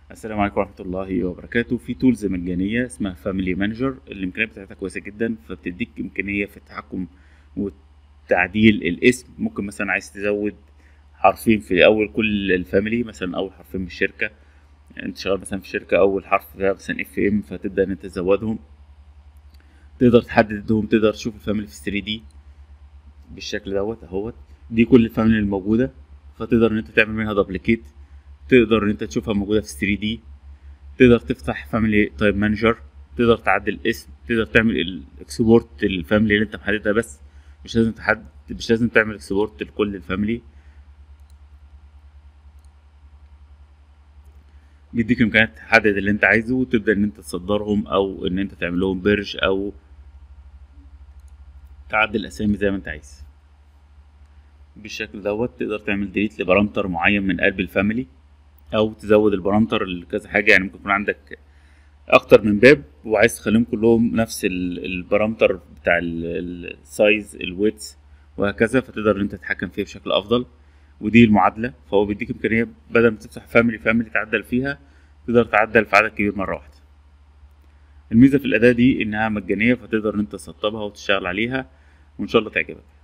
السلام عليكم ورحمة الله وبركاته في تولز مجانية اسمها فاميلي مانجر الإمكانيات بتاعتها كويسة جدا فبتديك إمكانية في التحكم وتعديل الاسم ممكن مثلا عايز تزود حرفين في أول كل الفاميلي مثلا أول حرفين من الشركة أنت شغال مثلا في شركة أول حرف ده مثلا اف ام فتبدأ إن أنت تزودهم تقدر تحددهم تقدر تشوف الفاميلي في 3 دي بالشكل دوت اهوت دي كل الفاميلي الموجودة فتقدر إن أنت تعمل منها دبليكيت تقدر ان انت تشوفها موجوده في 3 دي تقدر تفتح فاميلي تايب مانجر تقدر تعدل الاسم تقدر تعمل الاكسبورت الفاميلي اللي انت محددها بس مش لازم تحدد مش لازم تعمل اكسبورت لكل الفاميلي بيديك امكانيات تحدد اللي انت عايزه وتبدا ان انت تصدرهم او ان انت تعمل لهم بيرج او تعدل الاسامي زي ما انت عايز بالشكل دوت تقدر تعمل ديليت لبارامتر معين من قلب الفاميلي او تزود البارامتر لكذا حاجه يعني ممكن يكون عندك اكتر من باب وعايز تخليهم كلهم نفس البارامتر بتاع السايز الويتس وهكذا فتقدر ان انت تتحكم فيه بشكل افضل ودي المعادله فهو بيديك امكانيه بدل ما تفتح فاميلي فاميلي تعدل فيها تقدر تعدل في عدد كبير مره واحده الميزه في الاداه دي انها مجانيه فتقدر ان انت تسطبها وتشتغل عليها وان شاء الله تعجبك